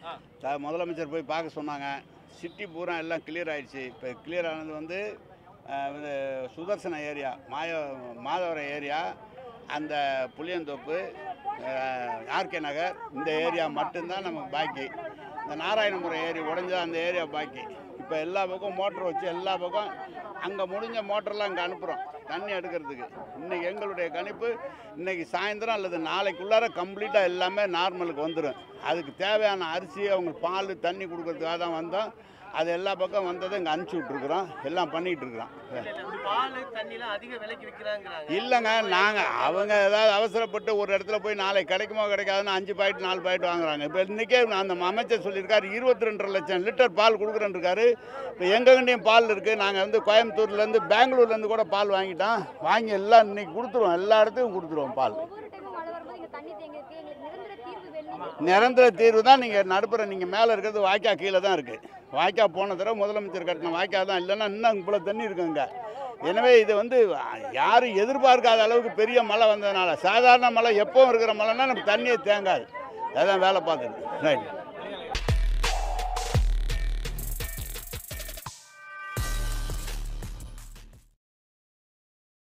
த- முதலமைச்சர் போய் பார்க்க சொன்னாங்க சிட்டி பூரா எல்லாம் கிளியர் ஆயிடுச்சு இப்போ கிளியர் ஆனது வந்து அஹ், இது சுதர்சன ஏரியா மாய மாதவரம் ஏரியா அந்த புளியந்தோப்பு ஆர்கே நகர் இந்த ஏரியா மட்டும்தான் நமக்கு பாக்கி இந்த நாராயணபுரம் ஏரி உடஞ்சா அந்த ஏரியா பாக்கி இப்போ எல்லா பக்கம் மோட்டர் வச்சு எல்லா பக்கம் அங்கே முடிஞ்ச மோட்டர்லாம் இங்கே அனுப்புகிறோம் தண்ணி எடுக்கிறதுக்கு இன்னைக்கு எங்களுடைய கணிப்பு இன்னைக்கு சாயந்தரம் அல்லது நாளைக்குள்ளார கம்ப்ளீட்டாக எல்லாமே நார்மலுக்கு வந்துடும் அதுக்கு தேவையான அரிசி அவங்க பால் தண்ணி கொடுக்கறதுக்காக தான் வந்தோம் அது எல்லா பக்கம் வந்ததை இங்கே அனுப்பிச்சி விட்ருக்குறோம் எல்லாம் பண்ணிகிட்டு இருக்கிறோம் பால் தண்ணிலாம் அதிக விலைக்கு விற்கிறாங்கிறாங்க இல்லைங்க நாங்கள் அவங்க ஏதாவது அவசரப்பட்டு ஒரு இடத்துல போய் நாளைக்கு கிடைக்குமோ கிடைக்காதுன்னு அஞ்சு பாக்கெட் நாலு பாக்கெட் வாங்குறாங்க இப்போ இன்றைக்கே அந்த அமைச்சர் சொல்லியிருக்காரு இருபத்தி ரெண்டரை லட்சம் லிட்டர் பால் கொடுக்குறேன்னு இருக்காரு இப்போ எங்ககிட்டையும் பால் இருக்குது நாங்கள் வந்து கோயம்புத்தூர்லேருந்து பெங்களூர்லேருந்து கூட பால் வாங்கிட்டோம் வாங்கி எல்லாம் இன்னைக்கு கொடுத்துருவோம் எல்லா இடத்துக்கும் கொடுத்துருவோம் பால் ஒவ்வொரு டைமும் மழை வரும்போது இங்க தண்ணி தேங்கி இருக்கு எங்களுக்கு நிரந்தர தீர்வு வேணும் நிரந்தர தீர்வு தான் நீங்கள் நடுப்புற நீங்கள் மேலே இருக்கிறது வாய்க்கா கீழே தான் இருக்குது வாய்க்கா போன தடவை முதலமைச்சர் கட்டின வாய்க்கா தான் இல்லைன்னா இன்னும் இவ்வளோ தண்ணி இருக்குங்க எனவே இது வந்து யாரும் எதிர்பார்க்காத அளவுக்கு பெரிய மழை வந்ததுனால சாதாரண மழை எப்பவும் இருக்கிற மழைன்னா நம்ம தண்ணியே தேங்காது அதான் வேலை பார்க்குது ரைட்